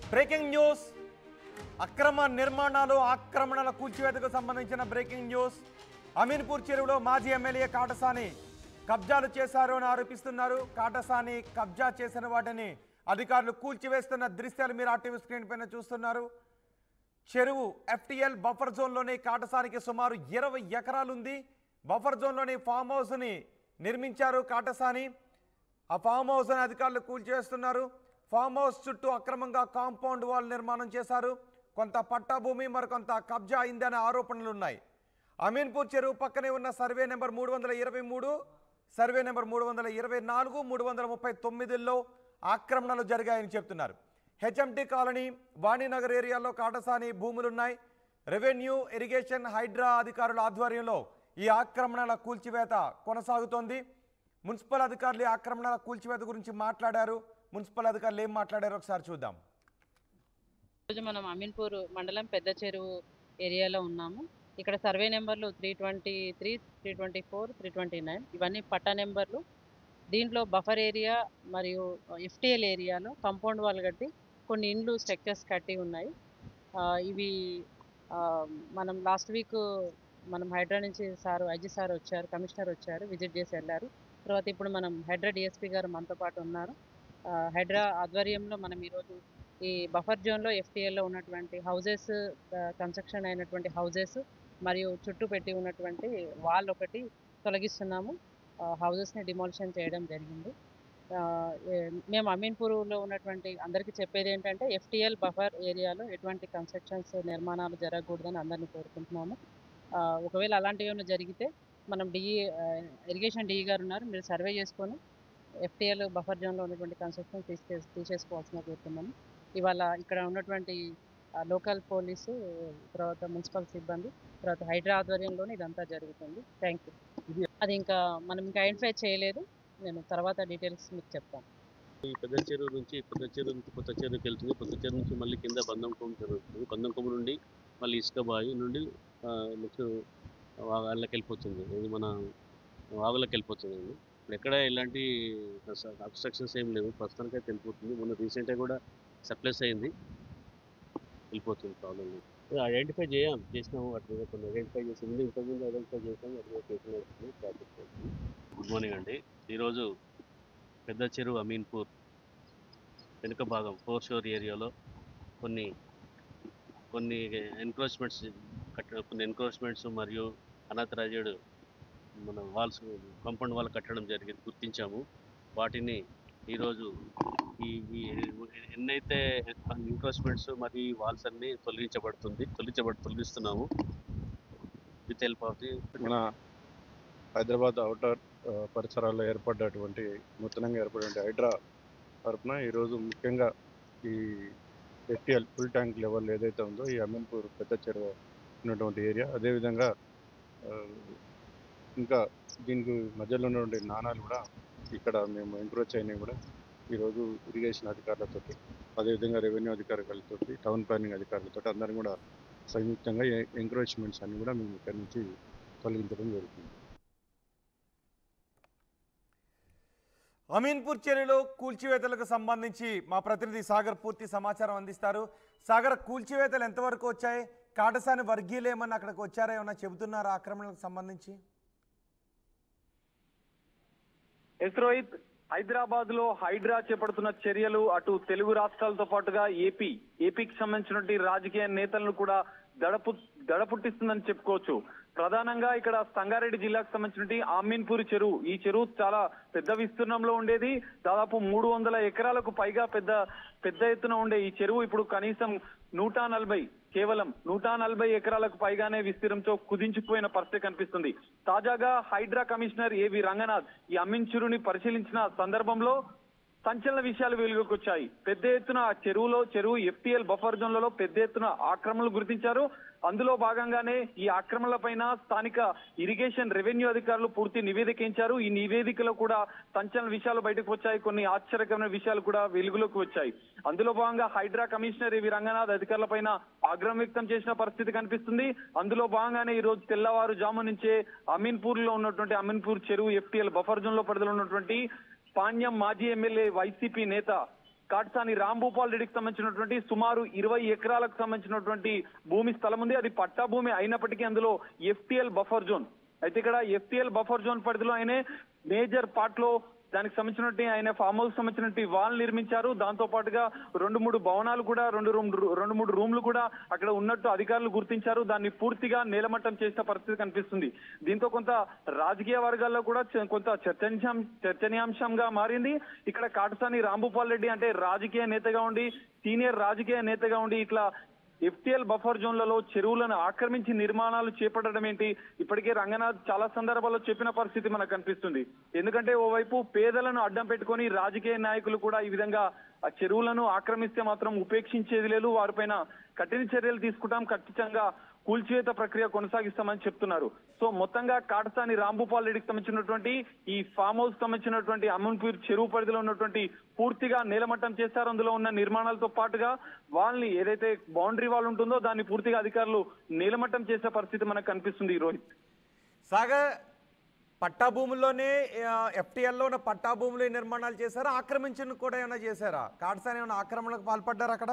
breaking news అక్రమ నిర్మాణాలు ఆక్రమణల కూల్చివేతకు సంబంధించిన బ్రేకింగ్ న్యూస్ అమీన్పూర్ చెరువులో మాజీ ఎమ్మెల్యే కాటసాని కబ్జాలు చేశారు అని ఆరోపిస్తున్నారు కాటసాని కబ్జా చేసిన వాటిని అధికారులు కూల్చివేస్తున్న దృశ్యాలు మీరు ఆర్టీవీ స్క్రీన్ పైన చూస్తున్నారు చెరువు ఎఫ్టిఎల్ బఫర్ జోన్లోని కాటసానికి సుమారు ఇరవై ఎకరాలుంది బఫర్ జోన్లోని ఫామ్ హౌస్ని నిర్మించారు కాటసాని ఆ ఫామ్ హౌస్ అని అధికారులు కూల్చివేస్తున్నారు ఫామ్ హౌస్ చుట్టూ అక్రమంగా కాంపౌండ్ వాల్ నిర్మాణం చేశారు కొంత పట్టా భూమి మరికొంత కబ్జా అయిందనే ఆరోపణలు ఉన్నాయి అమీన్పూర్ చెరువు పక్కనే ఉన్న సర్వే నెంబర్ మూడు వందల ఇరవై మూడు సర్వే నెంబర్ మూడు వందల ఇరవై నాలుగు మూడు వందల ముప్పై తొమ్మిదిలో ఆక్రమణలు జరిగాయని చెప్తున్నారు హెచ్ఎంటీ కాలనీ వాణినగర్ ఏరియాలో కాటసాని భూములున్నాయి రెవెన్యూ ఇరిగేషన్ హైడ్రా అధికారుల ఆధ్వర్యంలో ఈ ఆక్రమణల కూల్చివేత కొనసాగుతోంది మున్సిపల్ అధికారులు ఈ ఆక్రమణల కూల్చివేత గురించి మాట్లాడారు మున్సిపల్ అధికారులు ఏం మాట్లాడారో ఒకసారి చూద్దాం ఈరోజు మనం అమీన్పూర్ మండలం పెద్ద చెరువు ఏరియాలో ఉన్నాము ఇక్కడ సర్వే నెంబర్లు three twenty three three twenty four three twenty nine ఇవన్నీ పట్టా నెంబర్లు దీంట్లో బఫర్ ఏరియా మరియు ఎఫ్టిఎల్ ఏరియాలో కాంపౌండ్ వాల్ కట్టి కొన్ని ఇండ్లు స్ట్రక్చర్స్ కట్టి ఉన్నాయి ఆ, ఇవి ఆ, మనం లాస్ట్ వీక్ మనం హైడ్రా నుంచి సార్ ఐజీ సార్ వచ్చారు కమిషనర్ వచ్చారు విజిట్ చేసి వెళ్ళారు తర్వాత ఇప్పుడు మనం హైడ్రా డిఎస్పీ గారు మనతో పాటు ఉన్నారు ఆ, హైడ్రా ఆధ్వర్యంలో మనం ఈరోజు ఈ బఫర్ జోన్లో ఎఫ్టీఎల్లో ఉన్నటువంటి హౌజెస్ కన్స్ట్రక్షన్ అయినటువంటి హౌజెస్ మరియు చుట్టూ పెట్టి ఉన్నటువంటి వాల్ ఒకటి తొలగిస్తున్నాము హౌజెస్ని డిమాలిషన్ చేయడం జరిగింది ఆ, ఏ- మేము అమీన్పూర్లో ఉన్నటువంటి అందరికీ చెప్పేది ఏంటంటే ఎఫ్టీఎల్ బఫర్ ఏరియాలో ఎటువంటి కన్స్ట్రక్షన్స్ నిర్మాణాలు జరగకూడదని అందరినీ కోరుకుంటున్నాము ఆ, ఒకవేళ అలాంటివి ఏమైనా జరిగితే మనం డిఈ ఇరిగేషన్ డిఈ గారు ఉన్నారు మీరు సర్వే చేసుకొని ఎఫ్టీఎల్ బఫర్ జోన్లో ఉన్నటువంటి కన్స్ట్రక్షన్ తీసే తీసేసుకోవాల్సిన కోరుతున్నాము ఇవాళ ఇక్కడ ఉన్నటువంటి లోకల్ పోలీసు తర్వాత మున్సిపల్ సిబ్బంది తర్వాత హైడ్రా ఆధ్వర్యంలోనే ఇదంతా జరుగుతుంది థ్యాంక్ యూ అది ఇంకా మనం ఇంకా ఐడెంటిఫై చేయలేదు నేను తర్వాత డీటెయిల్స్ మీకు చెప్తాను ఈ పెద్ద చెరువు నుంచి పెద్ద చెరువు నుంచి కొత్త చెరువుకి వెళ్తుంది కొత్త చెరువు నుంచి మళ్ళీ కింద బంధం కొమ్ము జరుగుతుంది బంధం కొమ్ము నుండి మళ్ళీ ఇసుక బావి నుండి నెక్స్ట్ వాళ్ళకి వెళ్ళిపోతుంది ఇది మన వాగులకు వెళ్ళిపోతుంది అండి ఇప్పుడు ఎక్కడ ఎలాంటి అబ్స్ట్రక్షన్స్ ఏం లేవు ప్రస్తుతానికి అయితే వెళ్ళిపోతుంది మొన్న రీసెంట్గా కూడా సప్లైస్ అయింది వెళ్ళిపోతుంది ప్రాబ్లం లేదు ఐడెంటిఫై చేయాం చేసినాము వాటి మీద కొన్ని ఐడెంటిఫై చేసి ముందు ఇంతకుముందు ఐడెంటిఫై చేసాము వాటి మీద కేసులు అవుతుంది ప్రాసెస్ అవుతుంది గుడ్ మార్నింగ్ అండి ఈరోజు పెద్ద చెరువు అమీన్పూర్ వెనుక భాగం ఫోర్ షోర్ ఏరియాలో కొన్ని కొన్ని ఎన్క్రోచ్మెంట్స్ కట్ట కొన్ని ఎన్క్రోచ్మెంట్స్ మరియు అనాథరైజ్డ్ మన వాల్స్ కాంపౌండ్ వాల్ కట్టడం జరిగింది గుర్తించాము వాటిని ఈరోజు ఈ ఈ ఎన్నైతే ఎన్క్రోచ్మెంట్స్ మరియు వాల్స్ అన్ని తొలగించబడుతుంది తొలగించబడి తొలగిస్తున్నాము విత్ హెల్ప్ ఆఫ్ ది మన హైదరాబాద్ అవుటర్ ఆ, పరిసరాల్లో ఏర్పడ్డటువంటి నూతనంగా ఏర్పడిన హైడ్రా తరపున ఈరోజు ముఖ్యంగా ఈ ఎఫ్టిఎల్ ఫుల్ ట్యాంక్ లెవెల్ ఏదైతే ఉందో ఈ అమీన్పూర్ పెద్ద చెరువు ఉన్నటువంటి ఏరియా అదేవిధంగా ఆ, ఇంకా దీనికి మధ్యలో ఉన్నటువంటి నాణాలు కూడా ఇక్కడ మేము ఎంక్రోచ్ అయినవి కూడా ఈరోజు ఇరిగేషన్ అధికారులతో అదేవిధంగా రెవెన్యూ అధికారులతో టౌన్ ప్లానింగ్ అధికారులతో అందరం కూడా సంయుక్తంగా ఎంక్రోచ్మెంట్స్ అన్ని కూడా మేము ఇక్కడ నుంచి తొలగించడం జరుగుతుంది అమీన్పూర్ చెరువులో కూల్చివేతలకు సంబంధించి మా ప్రతినిధి సాగర్ పూర్తి సమాచారం అందిస్తారు సాగర్ కూల్చివేతలు ఎంతవరకు వచ్చాయి కాటసాని వర్గీయులు ఏమన్నా అక్కడికి వచ్చారా ఏమన్నా చెబుతున్నారా ఆక్రమణలకు సంబంధించి ఎస్ రోహిత్ హైదరాబాద్ లో హైడ్రా చేపడుతున్న చర్యలు అటు తెలుగు రాష్ట్రాలతో పాటుగా ఏపీ ఏపీకి సంబంధించినటువంటి రాజకీయ నేతలను కూడా దడపు దడపుట్టిస్తుందని చెప్పుకోవచ్చు ప్రధానంగా ఇక్కడ సంగారెడ్డి జిల్లాకు సంబంధించినటువంటి ఆమీన్పూర్ చెరువు ఈ చెరువు చాలా పెద్ద విస్తీర్ణంలో ఉండేది దాదాపు మూడు వందల ఎకరాలకు పైగా పెద్ద పెద్ద ఎత్తున ఉండే ఈ చెరువు ఇప్పుడు కనీసం నూట నలభై కేవలం నూట నలభై ఎకరాలకు పైగానే విస్తీర్ణంతో కుదించిపోయిన పరిస్థితి కనిపిస్తుంది తాజాగా హైడ్రా కమిషనర్ ఏవి రంగనాథ్ ఈ అమీన్ చెరువుని పరిశీలించిన సందర్భంలో సంచలన విషయాలు వెలుగులోకి వచ్చాయి పెద్ద ఎత్తున ఆ చెరువులో చెరువు ఎఫ్టీఎల్ బఫర్ జోన్లలో పెద్ద ఎత్తున ఆక్రమణలు గుర్తించారు అందులో భాగంగానే ఈ ఆక్రమణలపైన స్థానిక ఇరిగేషన్ రెవెన్యూ అధికారులు పూర్తి నివేదిక ఇచ్చారు ఈ నివేదికలో కూడా సంచలన విషయాలు బయటకు వచ్చాయి కొన్ని ఆశ్చర్యకరమైన విషయాలు కూడా వెలుగులోకి వచ్చాయి అందులో భాగంగా హైడ్రా కమిషనర్ ఇవి రంగనాథ్ అధికారులపైన ఆగ్రహం వ్యక్తం చేసిన పరిస్థితి కనిపిస్తుంది అందులో భాగంగానే ఈ రోజు తెల్లవారుజాము నుంచే అమీన్పూర్ లో ఉన్నటువంటి అమీన్పూర్ చెరువు ఎఫ్టీఎల్ బఫర్ జోన్ లో పరిధిలో ఉన్నటువంటి పాణ్యం మాజీ ఎమ్మెల్యే వైసీపీ నేత కాట్సాని రాంభూపాల్ రెడ్డికి సంబంధించినటువంటి సుమారు ఇరవై ఎకరాలకు సంబంధించినటువంటి భూమి స్థలం ఉంది అది పట్టా భూమి అయినప్పటికీ అందులో ఎఫ్టిఎల్ బఫర్ జోన్ అయితే ఇక్కడ ఎఫ్టిఎల్ బఫర్ జోన్ పరిధిలో ఆయనే మేజర్ పార్ట్ లో దానికి సంబంధించినటువంటి ఆయన ఫామ్ హౌస్ సంబంధించినటువంటి వాల్ నిర్మించారు దాంతో పాటుగా రెండు మూడు భవనాలు కూడా రెండు రూమ్ రెండు మూడు రూమ్లు కూడా అక్కడ ఉన్నట్టు అధికారులు గుర్తించారు దాన్ని పూర్తిగా నేలమట్టం చేసిన పరిస్థితి కనిపిస్తుంది దీంతో కొంత రాజకీయ వర్గాల్లో కూడా చ- కొంత చర్చనీయాంశం చర్చనీయాంశంగా మారింది ఇక్కడ కాటసాని రాంభూపాల్ రెడ్డి అంటే రాజకీయ నేతగా ఉండి సీనియర్ రాజకీయ నేతగా ఉండి ఇట్లా ఎఫ్టిఎల్ బఫర్ జోన్లలో చెరువులను ఆక్రమించి నిర్మాణాలు చేపట్టడం ఏంటి ఇప్పటికే రంగనాథ్ చాలా సందర్భాల్లో చెప్పిన పరిస్థితి మనకు కనిపిస్తుంది ఎందుకంటే ఓవైపు పేదలను అడ్డం పెట్టుకొని రాజకీయ నాయకులు కూడా ఈ విధంగా ఆ చెరువులను ఆక్రమిస్తే మాత్రం ఉపేక్షించేది లేదు వారిపైన కఠిన చర్యలు తీసుకుంటాం ఖచ్చితంగా కూల్చివేత ప్రక్రియ కొనసాగిస్తామని చెప్తున్నారు సో మొత్తంగా కాటసాని రాంభూపాల్ రెడ్డికి సంబంధించినటువంటి ఈ ఫామ్ హౌస్ సంబంధించినటువంటి అమన్పూర్ చెరువు పరిధిలో ఉన్నటువంటి పూర్తిగా నేలమట్టం చేశారు అందులో ఉన్న నిర్మాణాలతో పాటుగా వాళ్ళని ఏదైతే బౌండరీ వాల్ ఉంటుందో దాన్ని పూర్తిగా అధికారులు నేలమట్టం చేసే పరిస్థితి మనకు కనిపిస్తుంది ఈ రోహిత్ సాగర్ పట్టా భూముల్లోనే ఎఫ్టీఎల్లో ఉన్న పట్టా భూములు ఈ నిర్మాణాలు చేశారా ఆక్రమించిన కూడా ఏమైనా చేశారా కాటసాని ఏమైనా ఆక్రమణకు పాల్పడ్డారా అక్కడ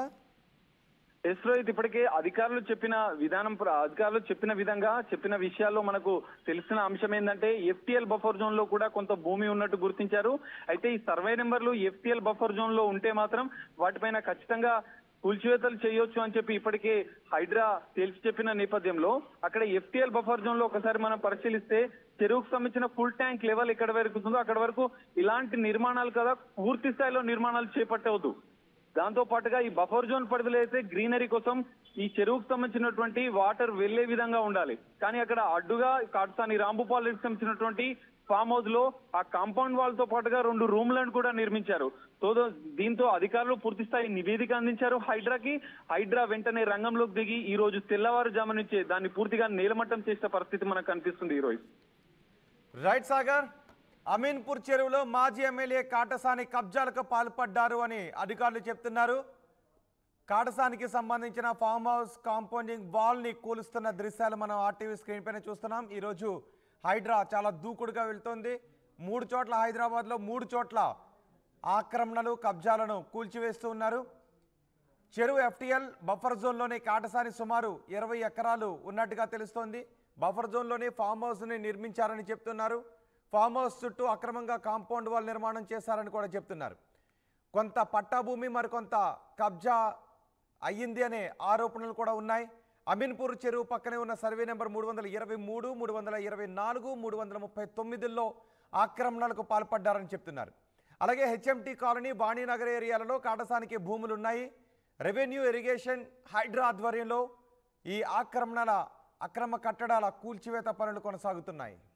ఎస్ రోహిత్ ఇప్పటికే అధికారులు చెప్పిన విధానం ప్ర- అధికారులు చెప్పిన విధంగా చెప్పిన విషయాల్లో మనకు తెలిసిన అంశం ఏంటంటే ఎఫ్టిఎల్ బఫర్ జోన్ లో కూడా కొంత భూమి ఉన్నట్టు గుర్తించారు అయితే ఈ సర్వే నెంబర్లు ఎఫ్టిఎల్ బఫర్ జోన్ లో ఉంటే మాత్రం వాటిపైన ఖచ్చితంగా కూల్చివేతలు చేయొచ్చు అని చెప్పి ఇప్పటికే హైడ్రా తేల్చి చెప్పిన నేపథ్యంలో అక్కడ ఎఫ్టిఎల్ బఫర్ జోన్ లో ఒకసారి మనం పరిశీలిస్తే చెరువుకు సంబంధించిన ఫుల్ ట్యాంక్ లెవెల్ ఎక్కడ వరకు ఉందో అక్కడ వరకు ఇలాంటి నిర్మాణాలు కదా పూర్తి స్థాయిలో నిర్మాణాలు చేపట్టవద్దు దాంతో పాటుగా ఈ బఫర్ జోన్ పరిధిలో అయితే గ్రీనరీ కోసం ఈ చెరువుకు సంబంధించినటువంటి వాటర్ వెళ్లే విధంగా ఉండాలి కానీ అక్కడ అడ్డుగా కాటసాని రాంభూపాల్ రెడ్డికి సంబంధించినటువంటి ఫామ్ హౌస్ లో ఆ కాంపౌండ్ వాల్ తో పాటుగా రెండు రూమ్లను కూడా నిర్మించారు సో దో- దీంతో అధికారులు పూర్తి స్థాయి నివేదిక అందించారు హైడ్రాకి హైడ్రా వెంటనే రంగంలోకి దిగి ఈ రోజు తెల్లవారుజాము నుంచే దాన్ని పూర్తిగా నేలమట్టం చేసిన పరిస్థితి మనకు కనిపిస్తుంది ఈ రోజు రైట్ సాగర్ అమీన్పూర్ చెరువులో మాజీ ఎమ్మెల్యే కాటసాని కబ్జాలకు పాల్పడ్డారు అని అధికారులు చెప్తున్నారు కాటసానికి సంబంధించిన ఫామ్ హౌస్ కాంపౌండింగ్ వాల్ని కూలుస్తున్న దృశ్యాలు మనం ఆర్టీవీ స్క్రీన్ పైన చూస్తున్నాం ఈరోజు హైడ్రా చాలా దూకుడుగా వెళ్తోంది మూడు చోట్ల హైదరాబాద్లో మూడు చోట్ల ఆక్రమణలు కబ్జాలను కూల్చివేస్తూ ఉన్నారు చెరువు ఎఫ్టీఎల్ బఫర్ జోన్లోనే కాటసాని సుమారు ఇరవై ఎకరాలు ఉన్నట్టుగా తెలుస్తోంది బఫర్ జోన్లోనే ఫామ్ హౌస్ని నిర్మించారని చెప్తున్నారు ఫామ్ హౌస్ చుట్టూ అక్రమంగా కాంపౌండ్ వాల్ నిర్మాణం చేశారని కూడా చెప్తున్నారు కొంత పట్టా భూమి మరికొంత కబ్జా అయ్యింది అనే ఆరోపణలు కూడా ఉన్నాయి అమీన్పూర్ చెరువు పక్కనే ఉన్న సర్వే నెంబర్ మూడు వందల ఇరవై మూడు మూడు వందల ఇరవై నాలుగు మూడు వందల ముప్పై తొమ్మిదిలో ఆక్రమణలకు పాల్పడ్డారని చెప్తున్నారు అలాగే హెచ్ఎంటీ కాలనీ వాణినగర్ ఏరియాలలో కాటసానికి భూములు ఉన్నాయి రెవెన్యూ ఇరిగేషన్ హైడ్రా ఆధ్వర్యంలో ఈ ఆక్రమణల అక్రమ కట్టడాల కూల్చివేత పనులు కొనసాగుతున్నాయి